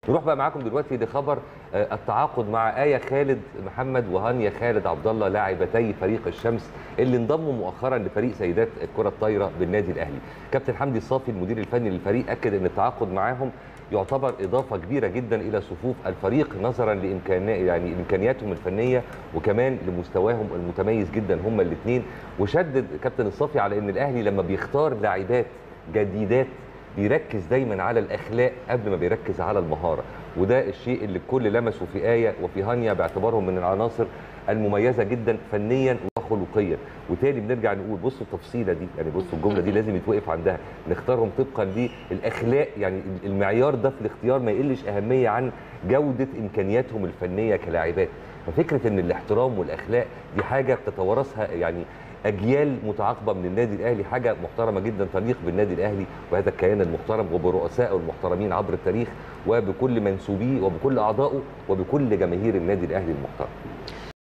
نروح بقى معاكم دلوقتي لخبر آه، التعاقد مع آية خالد محمد وهانيا خالد عبد الله لاعبتي فريق الشمس اللي انضموا مؤخرا لفريق سيدات الكرة الطايرة بالنادي الأهلي. كابتن حمدي الصافي المدير الفني للفريق أكد أن التعاقد معاهم يعتبر إضافة كبيرة جدا إلى صفوف الفريق نظرا لإمكان يعني إمكانياتهم الفنية وكمان لمستواهم المتميز جدا هما الاثنين وشدد كابتن الصافي على أن الأهلي لما بيختار لاعبات جديدات بيركز دايما على الاخلاق قبل ما بيركز على المهاره وده الشيء اللي الكل لمسه في ايه وفي هانيا باعتبارهم من العناصر المميزه جدا فنيا وخلقيا وتاني بنرجع نقول بصوا التفصيله دي يعني بصوا الجمله دي لازم يتوقف عندها نختارهم طبقا للاخلاق يعني المعيار ده في الاختيار ما يقلش اهميه عن جوده امكانياتهم الفنيه كلاعبات ففكره ان الاحترام والاخلاق دي حاجه بتتوارثها يعني اجيال متعاقبه من النادي الاهلي حاجه محترمه جدا تليق بالنادي الاهلي وهذا الكيان المحترم وبرؤسائه المحترمين عبر التاريخ وبكل منسوبيه وبكل اعضائه وبكل جماهير النادي الاهلي المحترم